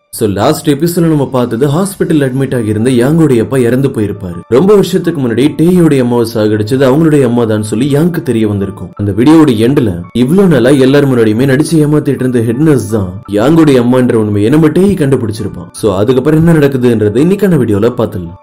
so last எபிசோட நம்ம பார்த்தது ஹாஸ்பிட்டல் அட்மிட் ஆகியிருந்த யாங்கோடைய அப்பா இறந்து போயிருப்பாரு ரொம்ப வருஷத்துக்கு முன்னாடி டேயோடைய அம்மாவை சாகடிச்சது அவங்களுடைய அம்மா தான் சொல்லி யாங்க்கு தெரிய வந்திருக்கும் அந்த வீடியோட எண்ட்ல இவ்வளவு நாளா எல்லாரும் முன்னாடியுமே நடிச்சு ஏமாத்திட்டு இருந்த ஹெட் நர்ஸ் தான் யாங்கோடைய அம்மான்ற உண்மையை நம்ம டேய் கண்டுபிடிச்சிருப்பான் சோ அதுக்கப்புறம் என்ன நடக்குதுன்றது இன்னைக்கான வீடியோல பார்த்துடலாம்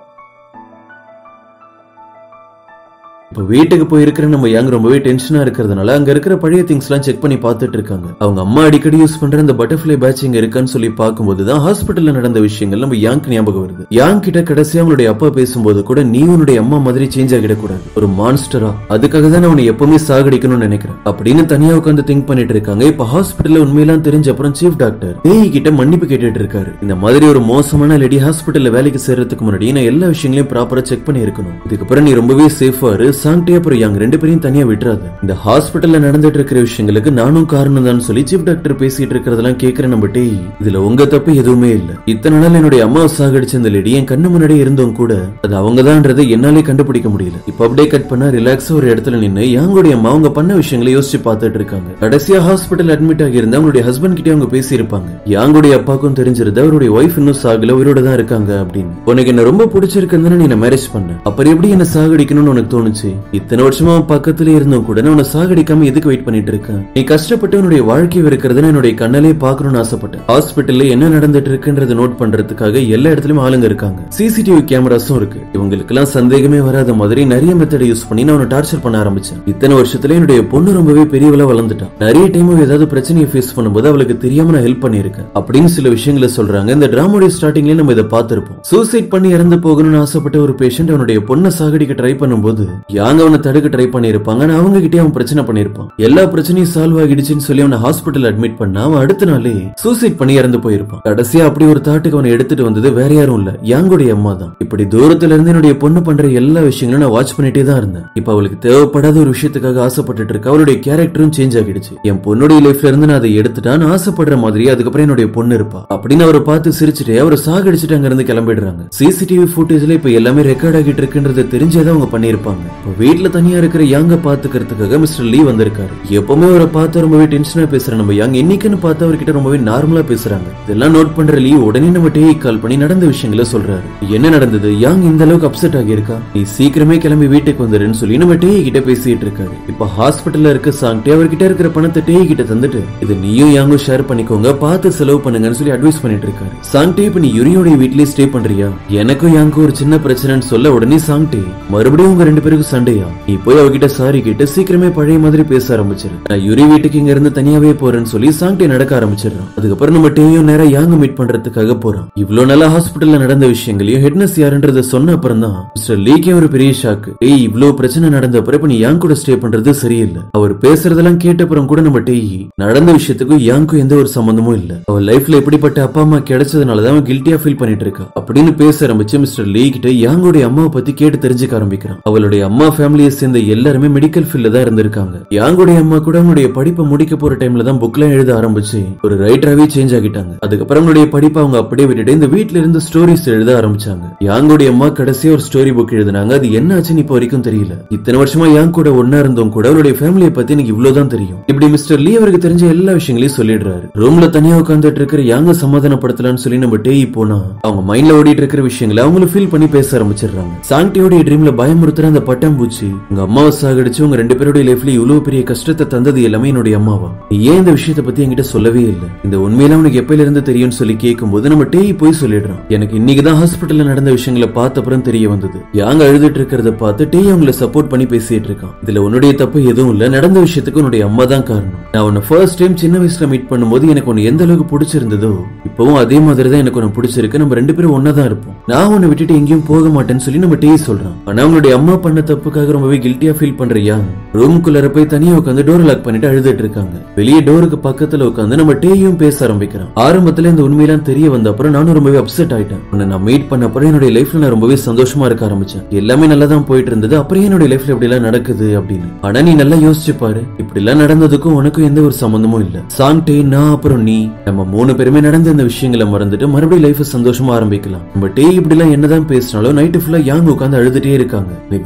இப்ப வீட்டுக்கு போயிருக்கிற நம்ம யாங் ரொம்பவே டென்ஷனா இருக்கிறதுனால அங்க இருக்கிற பழைய திங்ஸ் எல்லாம் செக் பண்ணி பார்த்துட்டு இருக்காங்க அவங்க அம்மா அடிக்கடி யூஸ் பண்ற இந்த பட்டர்ஃபிளை பேட்ச் இங்க இருக்கான்னு சொல்லி பார்க்கும்போது தான் ஹாஸ்பிட்டல்ல நடந்த விஷயங்கள் நம்ம யாங்க் ஞாபகம் வருது யாங் கிட்ட கடைசியா அவங்களுடைய அப்பா பேசும்போது கூட நீ உன்னுடைய அம்மா மாதிரி சேஞ்ச் ஆகிடக்கூடாது ஒரு மான்ஸ்டரா அதுக்காக தான் நான் உன்னை எப்பவுமே சாகடிக்கணும்னு நினைக்கிறேன் அப்படின்னு தனியா உட்காந்து திங்க் பண்ணிட்டு இருக்காங்க இப்ப ஹாஸ்பிட்டல்ல உண்மையெல்லாம் தெரிஞ்ச அப்புறம் சீஃப் டாக்டர் ஏய் கிட்ட மன்னிப்பு கேட்டுட்டு இருக்காரு இந்த மாதிரி ஒரு மோசமான லேடி ஹாஸ்பிட்டல்ல வேலைக்கு சேர்றதுக்கு முன்னாடி நான் எல்லா விஷயங்களையும் ப்ராப்பரா செக் பண்ணி இருக்கணும் இதுக்கப்புறம் நீ ரொம்பவே சேஃபா இரு சாங்டே அப்புறம் யாங் ரெண்டு பேரையும் தனியா விட்டுறாத இந்த ஹாஸ்பிட்டல்ல நடந்துட்டு இருக்கிற விஷயங்களுக்கு நானும் காரணம் தான் சொல்லி சீஃப் டாக்டர் பேசிட்டு இருக்கிறதெல்லாம் கேக்குற நம்ம டேய் இதுல உங்க தப்பு எதுவுமே இல்ல இத்தனை நாள் என்னுடைய அம்மா சாகடிச்ச இந்த லேடி என் கண்ணு முன்னாடியே இருந்தவங்க கூட அது அவங்கதான்றதை என்னாலே கண்டுபிடிக்க முடியல இப்ப அப்படியே கட் பண்ணா ரிலாக்ஸா ஒரு இடத்துல நின்னு யாங்களுடைய அம்மா அவங்க பண்ண விஷயங்களை யோசிச்சு பார்த்துட்டு இருக்காங்க கடைசியா ஹாஸ்பிட்டல் அட்மிட் ஆகியிருந்த அவங்களுடைய ஹஸ்பண்ட் கிட்டே அவங்க பேசியிருப்பாங்க யாங்களுடைய அப்பாக்கும் தெரிஞ்சிருது அவருடைய ஒய்ஃப் இன்னும் சாகல உயிரோட தான் இருக்காங்க அப்படின்னு உனக்கு என்ன ரொம்ப பிடிச்சிருக்குன்னு நீ என்ன மேரேஜ் பண்ண அப்புறம் எப்படி என்ன சாகடிக்கணும்னு உனக்கு தோணுச்சு இத்தனை வருஷமா அவன் பக்கத்துல இருந்தும் கூட நான் உன்னை சாகடிக்காம எதுக்கு வெயிட் பண்ணிட்டு இருக்கேன் நீ கஷ்டப்பட்டு உன்னுடைய வாழ்க்கை இருக்கிறத என்னுடைய கண்ணாலே பாக்கணும்னு ஆசைப்பட்டேன் ஹாஸ்பிட்டல்ல என்ன நடந்துட்டு இருக்குன்றத நோட் பண்றதுக்காக எல்லா இடத்துலயும் ஆளுங்க இருக்காங்க சிசிடிவி கேமராஸும் இருக்கு இவங்களுக்கு எல்லாம் சந்தேகமே வராத மாதிரி நிறைய மெத்தட் யூஸ் பண்ணி நான் உன்னை டார்ச்சர் பண்ண ஆரம்பிச்சேன் இத்தனை வருஷத்துல என்னுடைய பொண்ணு ரொம்பவே பெரியவளா வளர்ந்துட்டான் நிறைய டைம் ஏதாவது பிரச்சனையை ஃபேஸ் பண்ணும்போது அவளுக்கு தெரியாம நான் ஹெல்ப் பண்ணிருக்கேன் அப்படின்னு சில விஷயங்களை சொல்றாங்க இந்த டிராமோடைய ஸ்டார்டிங்லயே நம்ம இதை பார்த்திருப்போம் சூசைட் பண்ணி இறந்து போகணும்னு ஆசைப்பட்ட ஒரு பேஷண்ட் அவனுடைய பொண்ணை சாகடிக்க ட்ரை பண்ணும்போது யாங்க அவனை தடுக்க ட்ரை பண்ணிருப்பாங்க ஆனா அவங்க கிட்டே அவன் பிரச்சனை பண்ணிருப்பான் எல்லா பிரச்சனையும் சால்வ் ஆகிடுச்சுன்னு சொல்லி அவனை ஹாஸ்பிட்டல் அட்மிட் பண்ணா அவன் அடுத்த நாளே சூசைட் பண்ணி இறந்து போயிருப்பான் கடைசியா அப்படி ஒரு தாட்டுக்கு அவனை எடுத்துட்டு வந்தது வேற யாரும் இல்ல யாங்குடைய அம்மா தான் இப்படி தூரத்துல இருந்து என்னுடைய பொண்ணு பண்ற எல்லா விஷயங்களும் நான் வாட்ச் பண்ணிட்டே தான் இருந்தேன் இப்ப அவளுக்கு தேவைப்படாத ஒரு விஷயத்துக்காக ஆசைப்பட்டுட்டு இருக்க அவளுடைய கேரக்டரும் சேஞ்ச் ஆகிடுச்சு என் பொண்ணுடைய லைஃப்ல இருந்து நான் அதை எடுத்துட்டா நான் ஆசைப்படுற மாதிரி அதுக்கப்புறம் என்னுடைய பொண்ணு இருப்பா அப்படின்னு அவரை பார்த்து சிரிச்சுட்டு அவரை சாகடிச்சுட்டு அங்க இருந்து கிளம்பிடுறாங்க சிசிடிவி ஃபுட்டேஜ்ல இப்ப எல்லாமே ரெக்கார்ட் ஆகிட்டு இருக்குன்றத தெரிஞ்சே அவங்க பண்ணிருப்பாங்க இப்ப வீட்டுல தனியா இருக்கிற யாங்க பாத்துக்கிறதுக்காக மிஸ்டர் லீ வந்திருக்காரு எப்பவுமே அவரை பார்த்து ரொம்பவே டென்ஷனா பேசுற நம்ம யாங் என்னைக்குன்னு பார்த்து அவர்கிட்ட ரொம்பவே நார்மலா பேசுறாங்க இதெல்லாம் நோட் பண்ற லீ உடனே நம்ம டேய் கால் பண்ணி நடந்த விஷயங்களை சொல்றாரு என்ன நடந்தது யாங் இந்த அளவுக்கு அப்செட் ஆகியிருக்கா நீ சீக்கிரமே கிளம்பி வீட்டுக்கு வந்துருன்னு சொல்லி நம்ம டேய் கிட்ட பேசிட்டு இருக்காரு இப்ப ஹாஸ்பிட்டல்ல இருக்க சாங்டே அவர்கிட்ட இருக்கிற பணத்தை டேய் கிட்ட தந்துட்டு இது நீயும் யாங்கும் ஷேர் பண்ணிக்கோங்க பார்த்து செலவு பண்ணுங்கன்னு சொல்லி அட்வைஸ் பண்ணிட்டு இருக்காரு சாங்டே இப்ப நீ யுரியோட வீட்லயே ஸ்டே பண்றியா எனக்கும் யாங்கும் ஒரு சின்ன பிரச்சனைன்னு சொல்ல உடனே சாங்டே மறுபடியும் உங்க ரெண்டு பேருக்கும் சண்டையா நீ போய் அவகிட்ட சாரி கேட்டு சீக்கிரமே பழைய மாதிரி பேச ஆரம்பிச்சிரு நான் யுரி வீட்டுக்கு இங்க இருந்து தனியாவே போறேன்னு சொல்லி சாங்டே நடக்க ஆரம்பிச்சிடுறான் அதுக்கப்புறம் நம்ம டேயும் நேரா யாங்க மீட் பண்றதுக்காக போறான் இவ்வளவு நாளா ஹாஸ்பிட்டல்ல நடந்த விஷயங்களையும் ஹெட்னஸ் யாருன்றத சொன்ன அப்புறம் தான் மிஸ்டர் லீக்கே ஒரு பெரிய ஷாக்கு ஏய் இவ்வளவு பிரச்சனை நடந்த அப்புறம் இப்ப நீ யாங் கூட ஸ்டே பண்றது சரியில்லை அவர் பேசுறதெல்லாம் கேட்ட அப்புறம் கூட நம்ம டேய் நடந்த விஷயத்துக்கும் யாங்கும் எந்த ஒரு சம்பந்தமும் இல்ல அவ லைஃப்ல எப்படிப்பட்ட அப்பா அம்மா கிடைச்சதுனாலதான் அவன் கில்ட்டியா ஃபீல் பண்ணிட்டு இருக்கா அப்படின்னு பேச ஆரம்பிச்சு மிஸ்டர் லீ கிட்ட யாங்கோடைய அம்மாவை பத்தி கேட்டு தெரிஞ்சுக்க ஆரம்பிக்கிறான் அவளுடைய அம்மா ஃபேமிலியை சேர்ந்த எல்லாருமே மெடிக்கல் ஃபீல்ட்ல தான் இருந்திருக்காங்க யாங்குடைய அம்மா கூட அவனுடைய படிப்பை முடிக்க போற டைம்ல தான் புக்லாம் எழுத ஆரம்பிச்சு ஒரு ரைட்டராவே சேஞ்ச் ஆகிட்டாங்க அதுக்கப்புறம் அவனுடைய படிப்பை அவங்க அப்படியே விட்டுட்டு இந்த வீட்ல இருந்து ஸ்டோரிஸ் எழுத ஆரம்பிச்சாங்க யாங்குடைய அம்மா கடைசியா ஒரு ஸ்டோரி புக் எழுதினாங்க அது என்ன ஆச்சுன்னு இப்போ வரைக்கும் தெரியல இத்தனை வருஷமா யாங் கூட ஒன்னா இருந்தவங்க கூட அவருடைய ஃபேமிலியை பத்தி எனக்கு இவ்வளவுதான் தெரியும் இப்படி மிஸ்டர் லீ அவருக்கு தெரிஞ்ச எல்லா விஷயங்களையும் சொல்லிடுறாரு ரூம்ல தனியா உட்காந்துட்டு இருக்கிற யாங்க சமாதானப்படுத்தலாம்னு சொல்லி நம்ம டேய் போனா அவங்க மைண்ட்ல ஓடிட்டு இருக்கிற விஷயங்களை அவங்களும் ஃபீல் பண்ணி பேச ஆரம்பிச்சிடுறாங்க சாங்டியோடைய ட்ரீம்ல பயமுறுத்துற அந்த பட்டாம்பூச்சி உங்க அம்மாவை சாகடிச்சு உங்க ரெண்டு பேருடைய லைஃப்ல இவ்வளவு பெரிய கஷ்டத்தை தந்தது எல்லாமே என்னுடைய அம்மாவா நீ ஏன் இந்த விஷயத்தை பத்தி என்கிட்ட சொல்லவே இல்லை இந்த உண்மையில உனக்கு எப்பயில இருந்து தெரியும்னு சொல்லி கேட்கும்போது நம்ம டேய் போய் சொல்லிடுறான் எனக்கு இன்னைக்குதான் ஹாஸ்பிட்டல்ல நடந்த விஷயங்களை பார்த்த அப்புறம் தெரிய வந்தது யாங்க அழுதுட்டு இருக்கிறத பார்த்து டேய் அவங்கள சப்போர்ட் பண்ணி பேசிட்டு இருக்கான் இதுல உன்னுடைய தப்பு எதுவும் இல்ல நடந்த விஷயத்துக்கு உன்னுடைய அம்மா தான் காரணம் நான் உன்னை ஃபர்ஸ்ட் டைம் சின்ன வயசுல மீட் பண்ணும்போது எனக்கு உன்னை எந்த அளவுக்கு பிடிச்சிருந்ததோ இப்பவும் அதே மாதிரி தான் எனக்கு உன்னை பிடிச்சிருக்கு நம்ம ரெண்டு பேரும் ஒன்னா தான் இருப்போம் நான் உன்னை விட்டுட்டு எங்கேயும் போக மாட்டேன்னு சொல்லி நம்ம டேய் சொல்றான் ஆனா அவனுடைய அம்மா பண்ண தப்புக்காக ரொம்பவே கில்ட்டியா ஃபீல் பண்றியா ரூம்குள்ளார போய் தனியா உட்காந்து டோர் லாக் பண்ணிட்டு அழுதுட்டு இருக்காங்க வெளியே டோருக்கு பக்கத்துல உட்காந்து நம்ம டேயும் பேச ஆரம்பிக்கிறான் ஆரம்பத்துல இந்த உண்மையெல்லாம் தெரிய வந்த அப்புறம் நானும் ரொம்பவே அப்செட் ஆயிட்டேன் உன்னை நான் மீட் பண்ண அப்புறம் என்னுடைய லைஃப்ல நான் ரொம்பவே சந்தோஷமா இருக்க ஆரம்பிச்சேன் எல்லாமே நல்லா தான் போயிட்டு இருந்தது அப்புறம் என்னுடைய லைஃப்ல இப்படி எல்லாம் நடக்குது அப்படின்னு ஆனா நீ நல்லா யோசிச்சு பாரு இப்படி எல்லாம் நடந்ததுக்கும் உனக்கும் எந்த ஒரு சம்பந்தமும் இல்ல சாங் டே நான் அப்புறம் நீ நம்ம மூணு பேருமே நடந்த இந்த விஷயங்களை மறந்துட்டு மறுபடியும் லைஃப் சந்தோஷமா ஆரம்பிக்கலாம் நம்ம டே இப்படி எல்லாம் என்னதான் பேசினாலும் நைட்டு ஃபுல்லா யாங் உட்காந்து அழுதுட்டே இருக்காங்க நெக்ஸ்ட் டே மார்னிங்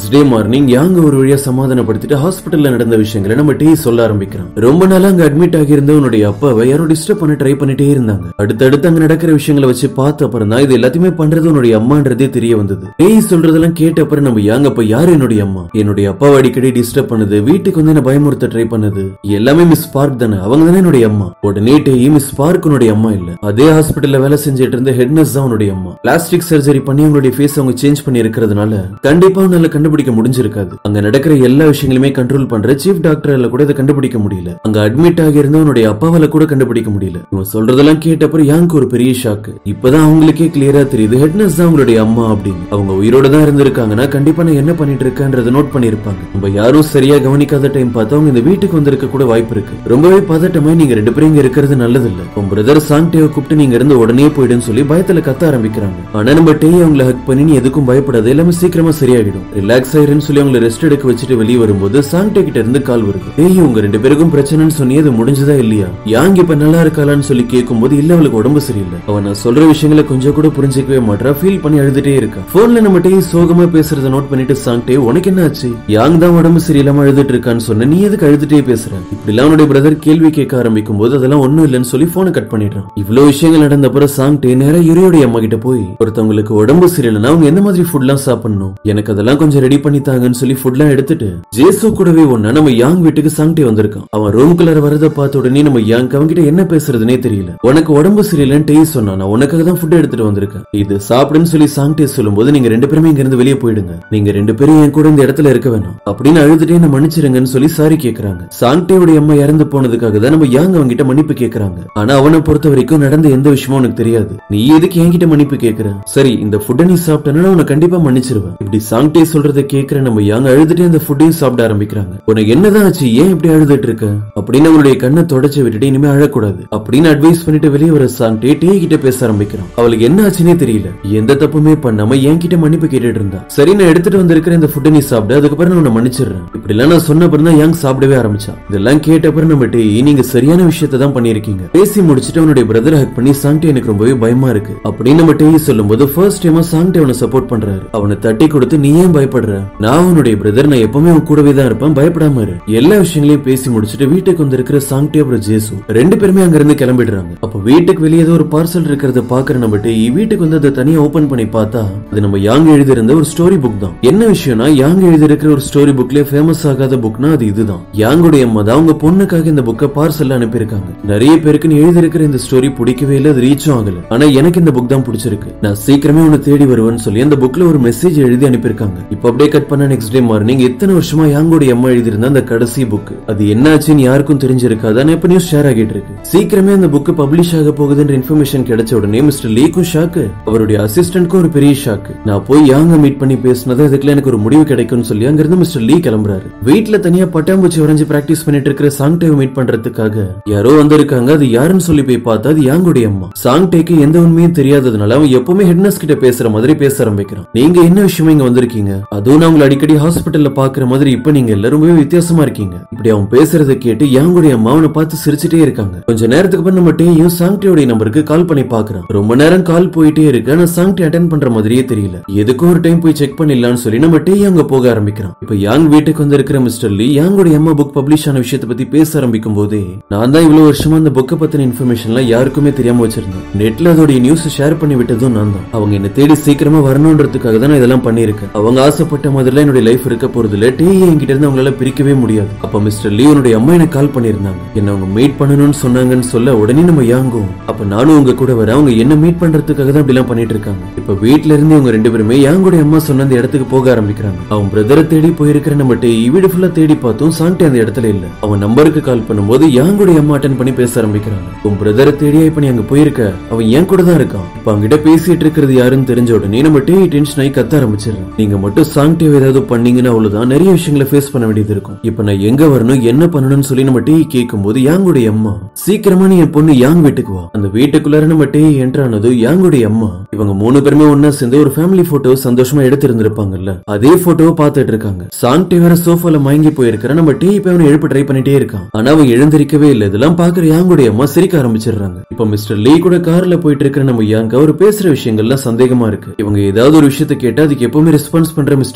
மார்னிங் யாங்க ஒரு வழியா சமாதானப்படுத்திட்டு ஹாஸ்பிட்டல்ல நடந்த விஷயங்களை நம்ம டீ சொல்ல ஆரம்பிக்கிறான் ரொம்ப நாளா அங்க அட்மிட் ஆகியிருந்த உன்னுடைய அப்பாவை யாரோ டிஸ்டர்ப் பண்ண ட்ரை பண்ணிட்டே இருந்தாங்க அடுத்தடுத்து அங்க நடக்கிற விஷயங்களை வச்சு பார்த்த அப்புறம் தான் இது எல்லாத்தையுமே பண்றது உன்னுடைய அம்மான்றதே தெரிய வந்தது டேய் சொல்றதெல்லாம் கேட்ட அப்புறம் நம்ம யாங்க அப்ப யாரு என்னுடைய அம்மா என்னுடைய அப்பாவை அடிக்கடி டிஸ்டர்ப் பண்ணுது வீட்டுக்கு வந்து என்ன பயமுறுத்த ட்ரை பண்ணுது எல்லாமே மிஸ் பார்க் தானே அவங்க தானே என்னுடைய அம்மா உடனே டேய் மிஸ் பார்க் உன்னுடைய அம்மா இல்ல அதே ஹாஸ்பிட்டல்ல வேலை செஞ்சுட்டு இருந்த ஹெட் நர்ஸ் தான் உன்னுடைய அம்மா பிளாஸ்டிக் சர்ஜரி பண்ணி அவங்களுடைய ஃபேஸ் அவங்க சேஞ்ச் பண்ணி இருக்கிறதுனால கண்டிப்பா உன்னால கண்டுபிடிக்க முடிஞ்சிருக்காது அங்க நடக்கிற எல்லா விஷயங்களுமே கண்ட்ரோல் பண்ற சீஃப் டாக்டரால கூட இதை கண்டுபிடிக்க முடியல அங்க அட்மிட் ஆகி இருந்தவனுடைய அப்பாவால கூட கண்டுபிடிக்க முடியல இவன் சொல்றதெல்லாம் கேட்டப்பறம் யாங்க ஒரு பெரிய ஷாக்கு இப்பதான் அவங்களுக்கே கிளியரா தெரியுது ஹெட் நர்ஸ் தான் அவங்களுடைய அம்மா அப்படின்னு அவங்க உயிரோட தான் இருந்திருக்காங்கன்னா கண்டிப்பா நான் என்ன பண்ணிட்டு இருக்கேன்றதை நோட் பண்ணிருப்பாங்க நம்ம யாரும் சரியா கவனிக்காத டைம் பார்த்து அவங்க இந்த வீட்டுக்கு வந்திருக்க கூட வாய்ப்பு இருக்கு ரொம்பவே பதட்டமா நீங்க ரெண்டு பேரும் இங்க இருக்கிறது நல்லது இல்ல உன் பிரதர் சாங்டேவை கூப்பிட்டு நீங்க இருந்து உடனே போயிடுன்னு சொல்லி பயத்துல கத்த ஆரம்பிக்கிறாங்க ஆனா நம்ம டே அவங்கள ஹக் பண்ணி நீ எதுக்கும் பயப்படாது எல்லாமே சீக்கிரமா சரியாகிடும் ரிலாக்ஸ் ஆயிருன்னு சொல்லி அவங்களை ரெஸ்ட் எடுக்க வச்சுட்டு வெளியே வரும்போது சாங்டே கிட்ட இருந்து கால் வருது ஏய் உங்க ரெண்டு பேருக்கும் பிரச்சனைன்னு சொன்னி அது முடிஞ்சதா இல்லையா யாங்க இப்ப நல்லா இருக்காளான்னு சொல்லி கேட்கும்போது இல்ல அவளுக்கு உடம்பு சரியில்லை அவன் நான் சொல்ற விஷயங்களை கொஞ்சம் கூட புரிஞ்சுக்கவே மாட்டா ஃபீல் பண்ணி அழுதுட்டே இருக்கா போன்ல நம்ம டே சோகமா பேசுறத நோட் பண்ணிட்டு சாங்டே உனக்கு என்ன ஆச்சு யாங் தான் உடம்பு சரியில்லாம அழுதுட்டு இருக்கான்னு சொன்ன நீ எதுக்கு அழுதுட்டே பேசுற இப்படி எல்லாம் அவனுடைய பிரதர் கேள்வி கேட்க ஆரம்பிக்கும் போது அதெல்லாம் ஒண்ணும் இல்லைன்னு சொல்லி போனை கட் பண்ணிடுறான் இவ்வளவு விஷயங்கள் நடந்த அப்புறம் சாங்டே நேரா யுரியோடைய அம்மா கிட்ட போய் ஒருத்தவங்களுக்கு உடம்பு சரியில்லைன்னா அவங்க எந்த மாதிரி ஃபுட்லாம் சாப்பிடணும் எனக்கு அதெல்லாம் கொஞ்சம் ரெடி பண்ணி தாங்கன்னு சொல்லி ஃபுட்லாம் எடுத்துட்டு ஜேசு கூடவே ஒண்ணா நம்ம யாங் வீட்டுக்கு சாங்டே வந்திருக்கான் அவன் ரூம்குள்ளார வரத பார்த்த உடனே நம்ம யாங் அவங்க கிட்ட என்ன பேசுறதுனே தெரியல உனக்கு உடம்பு சரியில்லைன்னு டே சொன்னா நான் உனக்காக தான் ஃபுட் எடுத்துட்டு வந்திருக்கேன் இது சாப்பிடுன்னு சொல்லி சாங்டே சொல்லும்போது நீங்க ரெண்டு பேருமே இங்க இருந்து வெளியே போயிடுங்க நீங்க ரெண்டு பேரும் என் கூட இந்த இடத்துல இருக்க வேணாம் அப்படின்னு அழுதுட்டே என்ன மன்னிச்சிருங்கன்னு சொல்லி சாரி கேக்குறாங்க சாங்டேவுடைய அம்மா இறந்து போனதுக்காக தான் நம்ம யாங் அவங்கிட்ட மன்னிப்பு கேக்குறாங்க ஆனா அவனை பொறுத்த வரைக்கும் நடந்த எந்த விஷயமும் உனக்கு தெரியாது நீ எதுக்கு என்கிட்ட மன்னிப்பு கேக்குற சரி இந்த ஃபுட்டை நீ சாப்பிட்டனா நான் உன்னை கண்டிப்பா மன்னிச்சிருவேன் இப்படி சாங்டே சொல்றத கேக்குற நம்ம யாங் அழுதுட்டே அந்த ஃபுட்டையும் சாப்பிட ஆரம்பிக்கிறாங்க உனக்கு என்னதான் ஆச்சு ஏன் இப்படி அழுதுட்டு இருக்க அப்படின்னு அவளுடைய கண்ணை தொடச்சு விட்டுட்டு இனிமே அழக்கூடாது அப்படின்னு அட்வைஸ் பண்ணிட்டு வெளியே வர சாங்டே டே கிட்ட பேச ஆரம்பிக்கிறான் அவளுக்கு என்ன ஆச்சுன்னே தெரியல எந்த தப்புமே பண்ணாம என்கிட்ட மன்னிப்பு கேட்டுட்டு இருந்தா சரி நான் எடுத்துட்டு வந்திருக்கிற இந்த ஃபுட்டை நீ சாப்பிடு அதுக்கப்புறம் நான் உன்னை மன்னிச்சிடுறேன் இப்படி எல்லாம் நான் சொன்ன அப்புறம் தான் யாங் சாப்பிடவே ஆரம்பிச்சான் இதெல்லாம் கேட்ட அப்புறம் நம்ம டே நீங்க சரியான விஷயத்தை தான் பண்ணிருக்கீங்க பேசி முடிச்சுட்டு அவனுடைய பிரதர் ஹக் பண்ணி சாங்டே எனக்கு ரொம்பவே பயமா இருக்கு அப்படின்னு நம்ம டே சொல்லும்போது ஃபர்ஸ்ட் டைமா சாங்டே அவனை சப்போர்ட் பண்றாரு அவனை தட்டி கொடுத்து நீ ஏன் பயப்படுற நான் உன்னுடைய பிரதர் நான் எப்பவுமே உன் கூடவே தான் இருப்பேன் பயப்படாம இரு எல்லா விஷயங்களையும் பேசி முடிச்சுட்டு வீட்டுக்கு வந்திருக்கிற சாங்டே அப்புறம் ஜேசு ரெண்டு பேருமே அங்க இருந்து கிளம்பிடுறாங்க அப்ப வீட்டுக்கு வெளியே ஏதோ ஒரு பார்சல் இருக்கிறத பாக்குற நம்ம டே வீட்டுக்கு வந்து அதை தனியா ஓபன் பண்ணி பார்த்தா அது நம்ம யாங் எழுதி இருந்த ஒரு ஸ்டோரி புக் தான் என்ன விஷயம்னா யாங் எழுதி இருக்கிற ஒரு ஸ்டோரி புக்லயே ஃபேமஸ் ஆகாத புக்னா அது இதுதான் யாங்குடைய அம்மா தான் அவங்க பொண்ணுக்காக இந்த புக்கை பார்சல்ல அனுப்பியிருக்காங்க நிறைய பேருக்கு நீ எழுதி இருக்கிற இந்த ஸ்டோரி பிடிக்கவே இல்லை அது ரீச்சும் ஆகல ஆனா எனக்கு இந்த புக் தான் பிடிச்சிருக்கு நான் சீக்கிரமே உன்னை தேடி வருவேன்னு சொல்லி அந்த புக்ல ஒரு மெசேஜ் எழுதி அனுப்பியிருக்காங்க இப்போ அப்படியே கட் பண்ண நெக்ஸ்ட் டே மார்னிங் எத்தனை வருஷமா யாங்குடைய அம்மா எழுதியிருந்த அந்த கடைசி புக் அது என்னாச்சுன்னு யாருக்கும் தெரிஞ்சிருக்காது ஆனா இப்ப நியூஸ் ஷேர் ஆகிட்டு இருக்கு சீக்கிரமே அந்த புக் பப்ளிஷ் ஆக போகுதுன்ற இன்ஃபர்மேஷன் கிடைச்ச உடனே மிஸ்டர் லீக்கும் ஷாக்கு அவருடைய அசிஸ்டன்ட்க்கும் ஒரு பெரிய ஷாக்கு நான் போய் யாங்க மீட் பண்ணி பேசினது அதுக்குள்ள எனக்கு ஒரு முடிவு கிடைக்கும்னு சொல்லி அங்கிருந்து மிஸ்டர் லீ கிளம்புறாரு வீட்ல தனியா பட்டாம்பூச்சி வரைஞ்சு பிராக்டிஸ் பண்ணிட்டு இருக்கிற சாங்டேவை மீட் பண்றதுக்காக யாரோ வந்திருக்காங்க அது யாருன்னு சொல்லி போய் பார்த்தா அது யாங்குடைய அம்மா சாங்டேக்கு எந்த உண்மையும் தெரியாததுனால அவன் எப்பவுமே ஹெட்னஸ் கிட்ட பேசுற மாதிரி பேச ஆரம்பிக்கிறான் நீங்க என்ன விஷயமா இங்க வந்திருக்கீங்க அதுவும் நான் உங்களை அடிக்கடி ஹாஸ்பிட்டல்ல பாக்குற மாதிரி இப்ப நீங்க எல்லாரும் ரொம்பவே வித்தியாசமா இருக்கீங்க இப்படி அவன் பேசுறத கேட்டு யாங்குடைய அம்மா அவனை பார்த்து சிரிச்சுட்டே இருக்காங்க கொஞ்ச நேரத்துக்கு அப்புறம் நம்ம டேயும் சாங்டேயோட நம்பருக்கு கால் பண்ணி பாக்குறான் ரொம்ப நேரம் கால் போயிட்டே இருக்கு ஆனா சாங்டே அட்டன் பண்ற மாதிரியே தெரியல எதுக்கும் ஒரு டைம் போய் செக் பண்ணிடலாம்னு சொல்லி நம்ம டே அங்க போக ஆரம்பிக்கிறான் இப்ப யாங் வீட்டுக்கு வந்திருக்கிற மிஸ்டர் லீ யாங்குடைய அம்மா புக் பப்ளிஷ் ஆன விஷயத்தை பத்தி பேச ஆரம்பிக்கும் போதே நான் தான் இவ்வளவு வருஷமா அந்த புக்கை பத்தின இன்ஃபர்மேஷன்லாம் யாருக்குமே தெரியாம வச்சிருந்தேன் நெட்ல அதோட நியூஸ் ஷேர் பண்ணி விட்டதும் நான் தான் அவங்க என்ன தேடி சீக்கிரமா வரணுன்றதுக்காக தான் நான் இதெல்லாம் பண்ணியிருக்கேன் அவங்க ஆசைப்பட்ட மாதிரிலாம் என்னுடைய லைஃப் இருக்க போறது இல்ல டே என்கிட்ட இருந்து அவங்களால பிரிக்கவே முடியாது அப்ப மிஸ்டர் லீ உன்னுடைய அம்மா எனக்கு கால் பண்ணியிருந்தாங்க என்ன அவங்க மீட் பண்ணணும்னு சொன்னாங்கன்னு சொல்ல உடனே நம்ம யாங்கும் அப்ப நானும் உங்க கூட வர அவங்க என்ன மீட் பண்றதுக்காக தான் இப்படிலாம் பண்ணிட்டு இருக்காங்க இப்ப வீட்ல இருந்து இவங்க ரெண்டு பேருமே யாங்குடைய அம்மா சொன்ன அந்த இடத்துக்கு போக ஆரம்பிக்கிறாங்க அவன் பிரதரை தேடி போயிருக்கிற நம்ம டே வீடு ஃபுல்லா தேடி பார்த்தும் சாங்டே அந்த இடத்துல இல்ல அவன் நம்பருக்கு கால் பண்ணும்போது யாங்குடைய அம்மா அட்டன் பண்ணி பேச ஆரம்பிக்கிறாங்க உன் பிரதரை தேடியா இப்ப நீ அங்க போயிருக்க அவன் என் கூட தான் இருக்கான் இப்ப அவங்கிட்ட பேசிட்டு இருக்கிறது யாருன்னு தெரிஞ்ச உடனே நம்ம டே டென்ஷன் ஆகி கத்த ஆரம்பிச்சிடறோம் நீங்க மட்டும் சாங்டே ஏதாவது பண்ணீங்கன்னா அவ்வளவுதான் நிறைய விஷயங்களை ஃபேஸ் பண்ண வேண்டியது இருக்கும் இப்ப நான் எங்க வரணும் என்ன பண்ணணும்னு சொல்லி நம்ம டே கேட்கும் போது யாங்குடைய அம்மா சீக்கிரமா நீ என் பொண்ணு யாங் வீட்டுக்கு வா அந்த வீட்டுக்குள்ளார நம்ம டே என்ட்ரானது யாங்குடைய அம்மா இவங்க மூணு பேருமே ஒன்னா சேர்ந்து ஒரு ஃபேமிலி போட்டோ சந்தோஷமா எடுத்திருந்திருப்பாங்கல்ல அதே போட்டோவை பார்த்துட்டு இருக்காங்க சாங்டே வேற சோஃபால மயங்கி போயிருக்கிற நம்ம டே இப்ப அவனை எழுப்ப ட்ரை பண்ணிட்டே இருக்கான் ஆனா அவன் எழுந்திருக்கவே இல்ல இதெல்லாம் பாக்குற யாங்குடைய அம்மா சிரிக்க ஆரம்பிச்சிடுறாங்க இப்ப மிஸ்டர் லீ கூட கார்ல போயிட்டு இருக்கிற நம்ம யாங்க அவர் பேசுற விஷயங்கள்லாம் சந்தேகமா இருக்கு இவங்க ஏதாவது ஒரு விஷயத்த கேட்டா அதுக்கு எப்பவுமே ரெஸ்பான்ஸ் பண்ற மிஸ்டர் லீ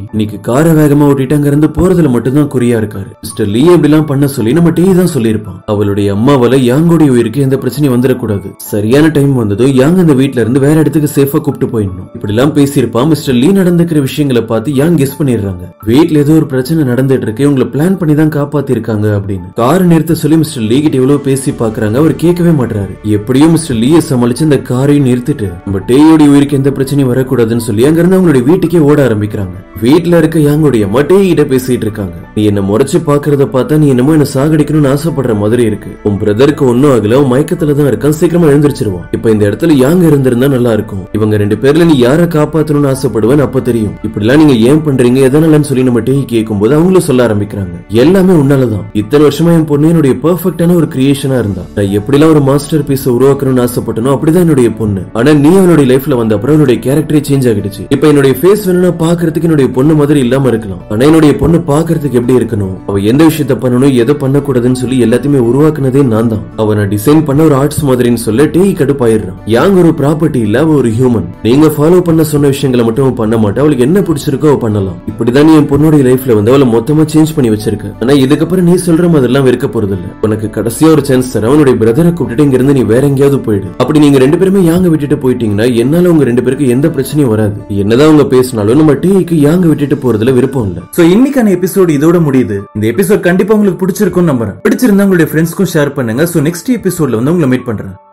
இன்னைக்கு காரை வேகமா ஓட்டிட்டு அங்க இருந்து போறதுல மட்டும்தான் குறியா இருக்காரு மிஸ்டர் லீ இப்படிலாம் பண்ண சொல்லி நம்ம டீ தான் சொல்லியிருப்பான் அவளுடைய அம்மாவால யாங்கோடைய உயிருக்கு எந்த பிரச்சனையும் வந்துடக்கூடாது சரியான டைம் வந்ததும் யாங் அந்த வீட்ல இருந்து வேற இடத்துக்கு சேஃபா கூப்பிட்டு போயிடணும் இப்படி எல்லாம் பேசியிருப்பான் மிஸ்டர் லீ நடந்துக்கிற விஷயங்களை பார்த்து யாங் கெஸ் பண்ணிடுறாங்க வீட்ல ஏதோ ஒரு பிரச்சனை நடந்துட்டு இருக்கு உங்களை பிளான் பண்ணி தான் காப்பாத்தி இருக்காங்க அப்படின்னு காரை நிறுத்த சொல்லி மிஸ்டர் லீ கிட்ட எவ்வளவு பேசி பாக்குறாங்க அவர் கேட்கவே மாட்டாரு எப்படியும் மிஸ்டர் லீயை சமாளிச்சு அந்த காரையும் நிறுத்திட்டு நம்ம டேயோட உயிருக்கு எந்த பிரச்சனையும் வரக்கூடாதுன்னு சொல்லி அங்க இருந்து அவங்களுடைய வீட்டுக்கே ஓட ஆரம்பிக்கிறாங்க வீட்ல இருக்க யாங்கோடைய அம்மா டே கிட்ட பேசிட்டு இருக்காங்க நீ என்ன முறைச்சு பாக்குறத பார்த்தா நீ என்னமோ என்ன சாகடிக்கணும்னு ஆசைப்படுற மாதிரி இருக்கு உன் பிரதருக்கு ஒன்னும் ஆகல அவன் மயக்கத்துல தான் இருக்கான் சீக்கிரமா எழுந்திருச்சிருவான் இப்ப இந்த இடத்துல யாங்க இருந்திருந்தா நல்லா இருக்கும் இவங்க ரெண்டு பேர்ல நீ யார காப்பாத்தணும்னு ஆசைப்படுவேன்னு அப்ப தெரியும் இப்படிலாம் நீங்க ஏன் பண்றீங்க எதனாலன்னு சொல்லி நம்ம டே கேட்கும்போது அவங்களும் சொல்ல ஆரம்பிக்கிறாங்க எல்லாமே உன்னாலதான் இத்தனை வருஷமா என் பொண்ணு என்னுடைய பெர்ஃபெக்டான ஒரு கிரியேஷனா இருந்தா நான் எப்படிலாம் ஒரு மாஸ்டர் பீஸ் உருவாக்கணும்னு ஆசைப்பட்டனோ அப்படிதான் என்னுடைய பொண்ணு ஆனா நீ அவனுடைய லைஃப்ல வந்த அப்புறம் என்னுடைய கேரக்டரே சேஞ்ச் ஆகிடுச்சு இப்ப என்னுடைய ஃபேஸ் வேணும்னா பாக்குறதுக்கு என்னுடைய பொண்ணு மாதிரி இல்லாம இருக்கலாம் ஆனா என்னுடைய பொண்ணு பாக்குறதுக்கு எப்படி இருக்கணும் அவ எந்த விஷயத்த பண்ணணும் எதை பண்ணக்கூடாதுன்னு சொல்லி எல்லாத்தையுமே உருவாக்குனதே நான் தான் அவ நான் டிசைன் பண்ண ஒரு ஆர்ட்ஸ் மாதிரின்னு சொல்ல டே கடுப்பாயிடுறான் யாங்க ஒரு ப்ராப்பர்ட்டி இல்ல அவ ஒரு ஹியூமன் நீங்க ஃபாலோ பண்ண சொன்ன விஷயங்களை மட்டும் அவ பண்ண மாட்டா அவளுக்கு என்ன பிடிச்சிருக்கோ அவ பண்ணலாம் இப்படிதான் நீ என் பொண்ணுடைய லைஃப்ல வந்து அவளை மொத்தமா சேஞ்ச் பண்ணி வச்சிருக்க ஆனா இதுக்கப்புறம் நீ சொல்ற மாதிரிலாம் இருக்க போறது இல்ல உனக்கு கடைசியா ஒரு சான்ஸ் தர அவனுடைய பிரதரை கூப்பிட்டு இங்க இருந்து நீ வேற எங்கேயாவது போயிடு அப்படி நீங்க ரெண்டு பேருமே யாங்க விட்டுட்டு போயிட்டீங்கன்னா என்னால உங்க ரெண்டு பேருக்கு எந்த பிரச்சனையும் வராது என்னதான் அவங்க பேசினாலும் நம்ம டீக்கு யாங்க விட்டுட்டு போறதுல விருப்பம் இல்ல சோ இன்னைக்கான எபிசோட் இதோட முடியுது இந்த எபிசோட் கண்டிப்பா உங்களுக்கு பிடிச்சிருக்கும்னு நம்புறேன் பிடிச்சிருந்தா உங்களுடைய ஃப்ரெண்ட்ஸ்க்கும் ஷேர் பண்ணுங்க சோ நெக்ஸ்ட் எபிசோட்ல வந்து உங்களை மீட் பண்றேன்